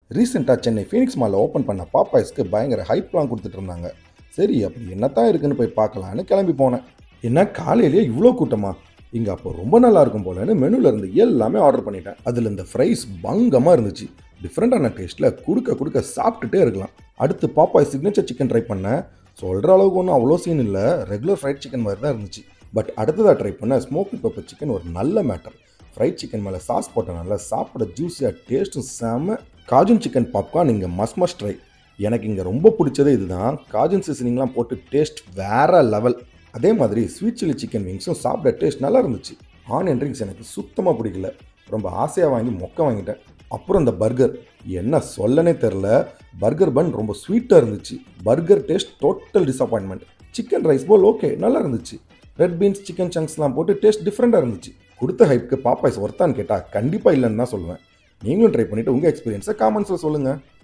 ரீசெண்டாக சென்னை ஃபீனிக்ஸ் மாலில் ஓப்பன் பண்ண பாப்பாய்ஸ்க்கு பயங்கர ஹைப்லாம் கொடுத்துட்டு இருந்தாங்க சரி அப்படி என்னத்தான் இருக்குன்னு போய் பார்க்கலான்னு கிளம்பி போனேன் என்ன காலையிலேயே இவ்வளோ கூட்டமா இங்கே அப்போ ரொம்ப நல்லா இருக்கும் போலன்னு மெனுல இருந்து எல்லாமே ஆர்டர் பண்ணிட்டேன் அதில் இந்த ஃப்ரைஸ் பங்கமாக இருந்துச்சு டிஃப்ரெண்டான டேஸ்ட்டில் குடுக்க குடுக்க சாப்பிட்டுட்டே இருக்கலாம் அடுத்து பாப்பாய் சிக்னேச்சர் சிக்கன் ட்ரை பண்ணேன் சொல்கிற அளவுக்கு ஒன்றும் அவ்வளோ சீன் இல்லை ரெகுலர் ஃப்ரைட் சிக்கன் மாதிரி தான் இருந்துச்சு பட் அடுத்ததாக ட்ரை பண்ண ஸ்மோக்கி பெப்பர் சிக்கன் ஒரு நல்ல மேட்டர் ஃப்ரைட் சிக்கன் மேலே சாஸ் போட்டனால சாப்பிட ஜூஸியாக டேஸ்ட்டும் செம்ம காஜுன் சிக்கன் பாப்கார்ன் இங்கே மஸ் மஸ்ட் ட்ரை எனக்கு இங்கே ரொம்ப பிடிச்சதே இதுதான் காஜுன் சீசனிங்லாம் போட்டு டேஸ்ட் வேற லெவல் அதே மாதிரி ஸ்வீட் சில்லி சிக்கன் விங்ஸும் சாப்பிட டேஸ்ட் நல்லா இருந்துச்சு ஆனியன் ட்ரிங்க்ஸ் எனக்கு சுத்தமாக பிடிக்கல ரொம்ப ஆசையாக வாங்கி மொக்க வாங்கிட்டேன் அப்புறம் இந்த பர்கர் என்ன சொல்லனே தெரில பர்கர் பன் ரொம்ப ஸ்வீட்டாக இருந்துச்சு burger taste total disappointment chicken rice bowl okay நல்லா இருந்துச்சு ரெட் பீன்ஸ் சிக்கன் சங்க்ஸ்லாம் போட்டு டேஸ்ட் டிஃப்ரெண்ட்டாக இருந்துச்சு கொடுத்த ஹைப்க்கு பாப்பாய்ஸ் ஒர்த்தான்னு கேட்டால் கண்டிப்பாக இல்லைன்னு தான் சொல்லுவேன் நீங்களும் ட்ரை பண்ணிவிட்டு உங்கள் எக்ஸ்பீரியன்ஸை காமெண்ட்ஸில் சொல்லுங்கள்